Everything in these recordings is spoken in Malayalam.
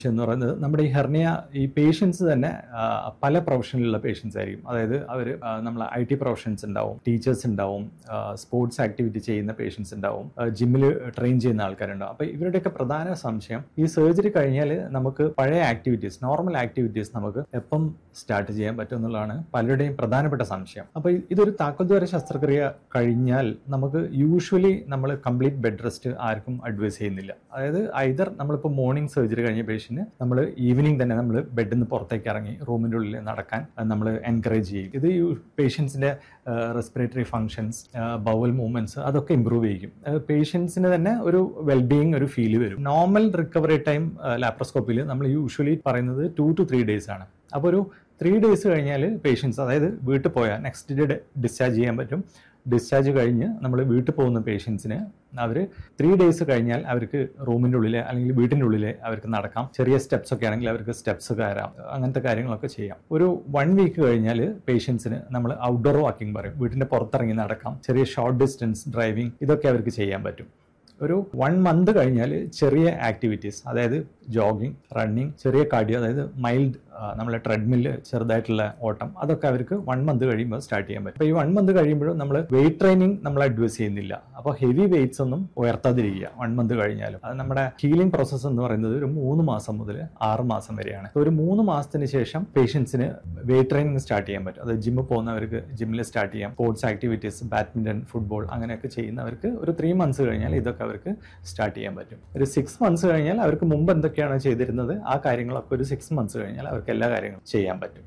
എന്ന് പറയുന്നത് നമ്മുടെ ഈ ഹെർണിയ ഈ പേഷ്യൻസ് തന്നെ ആ, പല പ്രൊഫഷനിലുള്ള പേഷ്യൻസ് ആയിരിക്കും അതായത് അവർ നമ്മൾ ഐ ടി പ്രൊഫഷൻസ് ഉണ്ടാവും ടീച്ചേഴ്സ് ഉണ്ടാവും സ്പോർട്സ് ആക്ടിവിറ്റി ചെയ്യുന്ന പേഷ്യൻസ് ഉണ്ടാവും ജിമ്മിൽ ട്രെയിൻ ചെയ്യുന്ന ആൾക്കാരുണ്ടാവും അപ്പോൾ ഇവരുടെയൊക്കെ പ്രധാന സംശയം ഈ സർജറി കഴിഞ്ഞാൽ നമുക്ക് പഴയ ആക്ടിവിറ്റീസ് നോർമൽ ആക്ടിവിറ്റീസ് നമുക്ക് എപ്പം സ്റ്റാർട്ട് ചെയ്യാൻ പറ്റും എന്നുള്ളതാണ് പലരുടെയും പ്രധാനപ്പെട്ട സംശയം അപ്പോൾ ഇതൊരു താക്കോൽദ്വാര ശസ്ത്രക്രിയ കഴിഞ്ഞാൽ നമുക്ക് യൂഷ്വലി നമ്മൾ കംപ്ലീറ്റ് ബെഡ് റെസ്റ്റ് ആർക്കും അഡ്വൈസ് ചെയ്യുന്നില്ല അതായത് ഐദർ നമ്മളിപ്പോൾ മോർണിംഗ് സർജറി കഴിഞ്ഞ പേഷ്യന് നമ്മൾ ഈവനിങ് തന്നെ നമ്മൾ ബെഡിൽ നിന്ന് പുറത്തേക്ക് ഇറങ്ങി റൂമിൻ്റെ ഉള്ളിൽ നടക്കാൻ നമ്മൾ എൻകറേജ് ചെയ്യും ഇത് പേഷ്യൻസിൻ്റെ റെസ്പിറേറ്ററി ഫങ്ഷൻസ് ബൗൽ മൂവ്മെന്റ്സ് അതൊക്കെ ഇമ്പ്രൂവ് ചെയ്യും പേഷ്യൻസിന് തന്നെ ഒരു വെൽബീയിങ് ഒരു ഫീൽ വരും നോർമൽ റിക്കവറി ടൈം ലാപ്രോസ്കോപ്പിൽ നമ്മൾ യൂഷ്വലി പറയുന്നത് ടു ടു ത്രീ ഡേയ്സ് ആണ് അപ്പോൾ ഒരു ത്രീ ഡേയ്സ് കഴിഞ്ഞാൽ പേഷ്യൻസ് അതായത് വീട്ടിൽ പോയാൽ നെക്സ്റ്റ് ഡേ ഡിസ്ചാർജ് ചെയ്യാൻ പറ്റും ഡിസ്ചാർജ് കഴിഞ്ഞ് നമ്മൾ വീട്ടിൽ പോകുന്ന പേഷ്യൻസിന് അവർ ത്രീ ഡേയ്സ് കഴിഞ്ഞാൽ അവർക്ക് റൂമിൻ്റെ ഉള്ളിൽ അല്ലെങ്കിൽ വീട്ടിൻ്റെ ഉള്ളിൽ അവർക്ക് നടക്കാം ചെറിയ സ്റ്റെപ്സ് ഒക്കെ ആണെങ്കിൽ അവർക്ക് സ്റ്റെപ്സ് കയറാം അങ്ങനത്തെ കാര്യങ്ങളൊക്കെ ചെയ്യാം ഒരു വൺ വീക്ക് കഴിഞ്ഞാൽ പേഷ്യൻസിന് നമ്മൾ ഔട്ട്ഡോർ വാക്കിംഗ് പറയും വീട്ടിൻ്റെ പുറത്തിറങ്ങി നടക്കാം ചെറിയ ഷോർട്ട് ഡിസ്റ്റൻസ് ഡ്രൈവിംഗ് ഇതൊക്കെ അവർക്ക് ചെയ്യാൻ പറ്റും ഒരു വൺ മന്ത് കഴിഞ്ഞാൽ ചെറിയ ആക്ടിവിറ്റീസ് അതായത് ജോഗിങ് റണ്ണിങ് ചെറിയ കാർഡിയോ അതായത് മൈൽഡ് നമ്മളെ ട്രെഡ്മില്ല് ചെറുതായിട്ടുള്ള ഓട്ടം അതൊക്കെ അവർക്ക് വൺ മന്ത് കഴിയുമ്പോൾ സ്റ്റാർട്ട് ചെയ്യാൻ പറ്റും അപ്പോൾ ഈ വൺ മന്ത് കഴിയുമ്പോഴും നമ്മൾ വെയിറ്റ് ട്രെയിനിങ് നമ്മൾ അഡ്വൈസ് ചെയ്യുന്നില്ല അപ്പോൾ ഹെവി വെയിറ്റ്സ് ഒന്നും ഉയർത്താതിരിക്കുക വൺ മന്ത് കഴിഞ്ഞാലും അത് നമ്മുടെ ഹീലിംഗ് പ്രോസസ്സ് എന്ന് പറയുന്നത് ഒരു മൂന്ന് മാസം മുതൽ ആറ് മാസം വരെയാണ് അപ്പോൾ ഒരു മൂന്ന് മാസത്തിന് ശേഷം പേഷ്യൻസിന് വെയിറ്റ് ട്രെയിനിങ് സ്റ്റാർട്ട് ചെയ്യാൻ പറ്റും അത് ജിമ്മിൽ പോകുന്നവർക്ക് ജിമ്മിൽ സ്റ്റാർട്ട് ചെയ്യാം സ്പോർട്സ് ആക്ടിവിറ്റീസ് ബാഡ്മിന്റൺ ഫുട്ബോൾ അങ്ങനെയൊക്കെ ചെയ്യുന്നവർക്ക് ഒരു ത്രീ മന്ത്സ് കഴിഞ്ഞാൽ ഇതൊക്കെ അവർക്ക് സ്റ്റാർട്ട് ചെയ്യാൻ പറ്റും ഒരു സിക്സ് മന്ത്സ് കഴിഞ്ഞാൽ അവർക്ക് മുമ്പ് എന്തൊക്കെയാണോ ചെയ്തിരുന്നത് ആ കാര്യങ്ങളൊക്കെ ഒരു സിക്സ് മന്ത്സ് കഴിഞ്ഞാൽ അവർക്ക് എല്ലാ കാര്യങ്ങളും ചെയ്യാൻ പറ്റും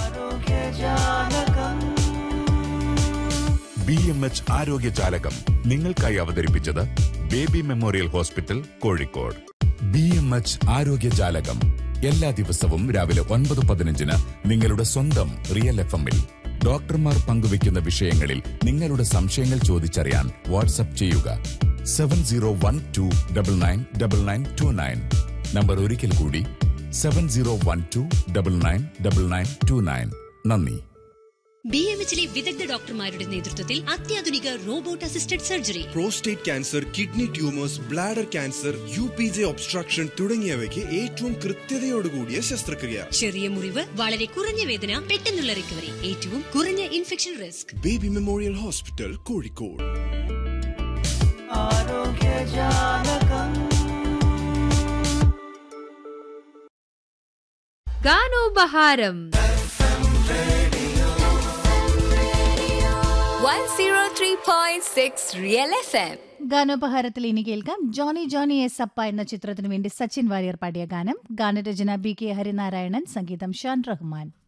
ബി എം എച്ച് ആരോഗ്യജാലകം നിങ്ങൾക്കായി അവതരിപ്പിച്ചത് baby memorial hospital Kozhikode B M H ആരോഗ്യജാലകം എല്ലാ ദിവസവും രാവിലെ ഒൻപത് പതിനഞ്ചിന് നിങ്ങളുടെ സ്വന്തം റിയൽ എഫ് എമ്മിൽ ഡോക്ടർമാർ പങ്കുവയ്ക്കുന്ന വിഷയങ്ങളിൽ നിങ്ങളുടെ സംശയങ്ങൾ ചോദിച്ചറിയാൻ വാട്സപ്പ് ചെയ്യുക seven zero one two double nine double nine two nine number ഒരിക്കൽ കൂടി seven zero one two double nine double nine two nine നന്ദി ബി എം എച്ചിലെ വിദഗ്ധ ഡോക്ടർമാരുടെ നേതൃത്വത്തിൽ അത്യാധുനിക robot assisted surgery prostate cancer kidney tumours bladder cancer U P J obstruction തുടങ്ങിയവയ്ക്ക് ഏറ്റവും കൃത്യതയോടുകൂടിയ ശസ്ത്രക്രിയ ചെറിയ മുറിവ് വളരെ കുറഞ്ഞ വേദന പെട്ടെന്നുള്ള റിക്കവറി ഏറ്റവും കുറഞ്ഞ infection risk baby memorial hospital Kozhikode ഗാനോപഹാരം one zero three point six real F M ഗാനോപഹാരത്തിൽ ഇനി കേൾക്കാം ജോണി ജോണി എസ് അപ്പ എന്ന ചിത്രത്തിനു വേണ്ടി സച്ചിൻ വാര്യർ പാടിയ ഗാനം ഗാനരചന ബി കെ ഹരിനാരായണൻ സംഗീതം ഷാൻ റഹ്മാൻ